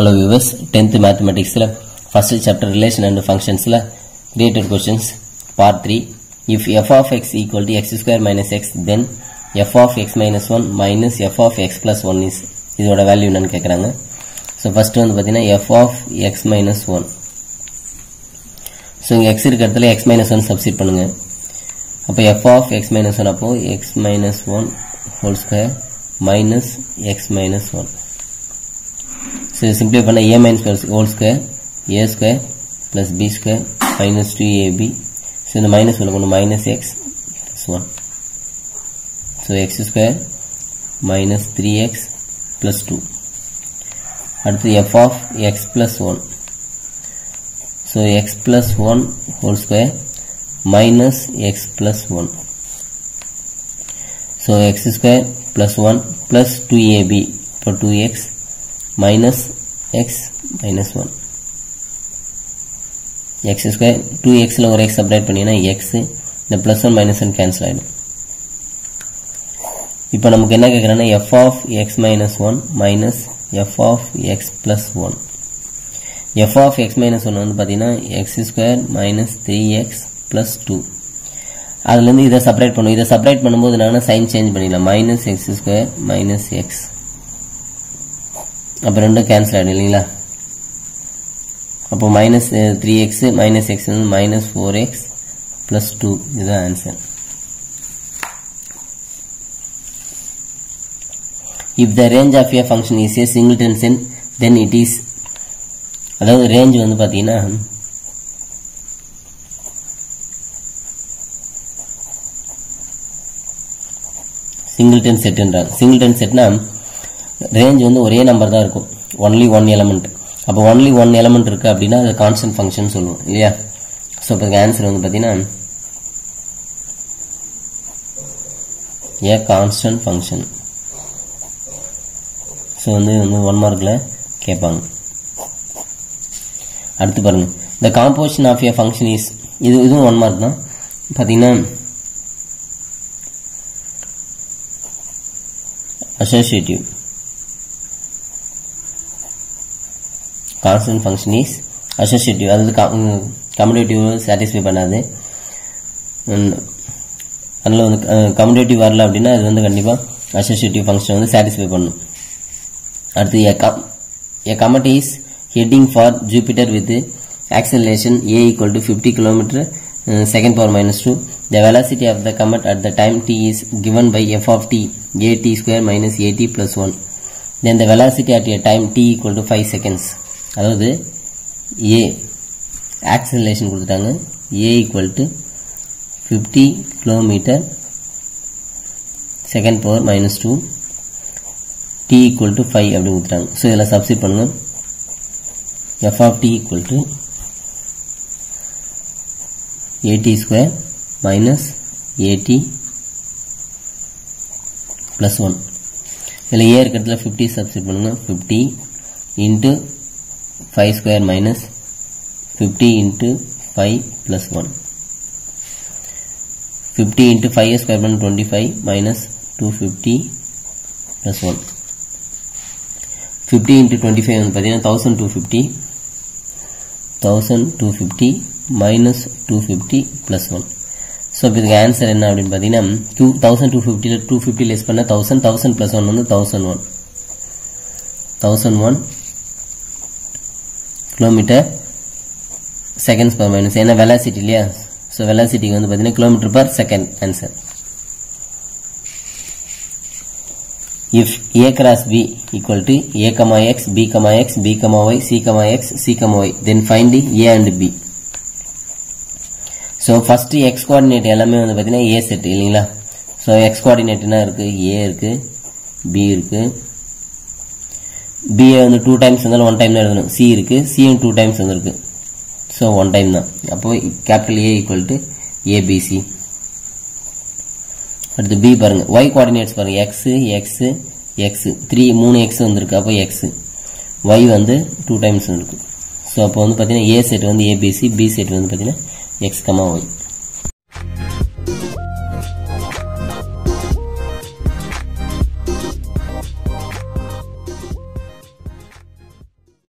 hello viewers tenth மேத்தமெட்டிக்ஸில் first chapter relation and ஃபங்க்ஷன்ஸில் created questions part three if f of x equal to x square minus x then f of x minus one minus f of x plus one is இதோட value என்னன்னு கேட்குறாங்க so first வந்து பார்த்தீங்கன்னா f of x minus one so இங்கே x இருக்க இடத்துல x minus one substitute பண்ணுங்க அப்போ f of x minus one அப்போ x minus one whole square minus x minus one so இது சிம்பிளை பண்ண a minus plus whole square a square plus b square minus two ab so இந்த minus ஒன்று கொண்டு minus x plus one so x square minus three x plus two அடுத்து f of x plus one so x plus one whole square minus x plus one so x square plus one plus two ab இப்போ two x minus x minus 1 x square 2x ல ஒரு x separate பண்ணினா x இந்த plus 1 minus 1 cancel ஆயிடும் இப்போ நமக்கு என்ன கேக்குறானா f of x minus 1 minus f of x plus 1 f of x minus 1 வந்து பாத்தீங்கன்னா x square minus 3x plus 2 அதுல இருந்து இதை செப்பரேட் பண்ணும் இதை செப்பரேட் பண்ணும்போது நான் சைன் சேஞ்ச் பண்ணிடலாம் minus x square minus x அப்போ ரெண்டும் கேன்சல் ஆகிடும் இல்லைங்களா அப்போ minus three x minus x வந்து minus four x plus two இதுதான் answer if the range of a function is a singleton set then it is அதாவது range வந்து பார்த்தீங்கன்னா சிங்கிள்டன் செட்ன்றாங்க சிங்கிள்டன் செட்னா ரேஞ்ச் வந்து ஒரே நம்பர் தான் இருக்கும் ஒன்லி ஒன் எலமெண்ட் அப்போ ஒன்லி ஒன் எலமெண்ட் இருக்கு அப்படின்னா அது கான்ஸ்டன்ட் ஃபங்க்ஷன் சொல்லுவோம் இல்லையா ஸோ இப்போ ஆன்சர் வந்து பார்த்தீங்கன்னா ஏ கான்ஸ்டன்ட் ஃபங்க்ஷன் ஸோ வந்து வந்து ஒன் மார்க்கில் கேட்பாங்க அடுத்து பாருங்க the composition of a function is இது இதுவும் ஒன் மார்க் தான் பார்த்தீங்கன்னா associative constant function is associative அதாவது கம்யூடேட்டிவ் சாட்டிஸ்ஃபை பண்ணாது அதில் வந்து கம்யூடேட்டிவ் வரல அப்படின்னா அது வந்து கண்டிப்பாக அசோசியேட்டிவ் ஃபங்க்ஷன் வந்து சாட்டிஸ்ஃபை பண்ணும் அடுத்து a comet is heading for Jupiter with acceleration a equal to fifty kilometre second power minus 2 the velocity of the comet at the time t is given by f of t at square minus at plus 1 then the velocity at a time t equal to 5 seconds அதாவது a acceleration கொடுத்துட்டாங்க a equal to 50 kilometer second power minus 2 t equal to 5 அப்படி கொடுத்துட்டாங்க so இதில் substitute பண்ணுங்க f of t equal to at square minus at plus 1 இதில் a இருக்கிறதுல fifty substitute பண்ணுங்க fifty into five square minus fifty into five plus one fifty into five square பண்ண twenty five minus two fifty plus one fifty into twenty five வந்து பார்த்தீங்கன்னா thousand two fifty thousand two fifty minus two fifty plus one so இப்போ இதுக்கு answer என்ன அப்படின்னு பார்த்தீங்கன்னா two thousand two ஃபிஃப்டியில் two fifty less பண்ண தௌசண்ட் தௌசண்ட் ப்ளஸ் ஒன் வந்து thousand one thousand one kilometre seconds per minus ஏன்னா velocity இல்லையா ஸோ வெலாசிட்டிக்கு வந்து பார்த்தீங்கன்னா kilometre per second answer if a cross b equal to a comma x b comma x b comma y c comma x c comma y then find the a and b so first x coordinate எல்லாமே வந்து பார்த்தீங்கன்னா A set இல்லைங்களா so x coordinate என்ன இருக்கு A இருக்கு B இருக்கு BA வந்து two times இருந்தாலும் ஒன் டைம் தான் எழுதணும் சி இருக்கு சியும் டூ டைம்ஸ் வந்துருக்கு ஸோ ஒன் டைம் தான் அப்போ capital A equal to ABC அடுத்து பி பாருங்க ஒய் கோஆர்டினேட்ஸ் பாருங்க எக்ஸ் எக்ஸ் எக்ஸ் த்ரீ மூணு எக்ஸ் வந்திருக்கு அப்போ எக்ஸ் ஒய் வந்து டூ டைம்ஸ் வந்திருக்கு ஸோ அப்போ வந்து பார்த்தீங்கன்னா ஏ செட் வந்து ஏபிசி பி செட் வந்து பார்த்தீங்கன்னா எக்ஸ் கமா ஒய்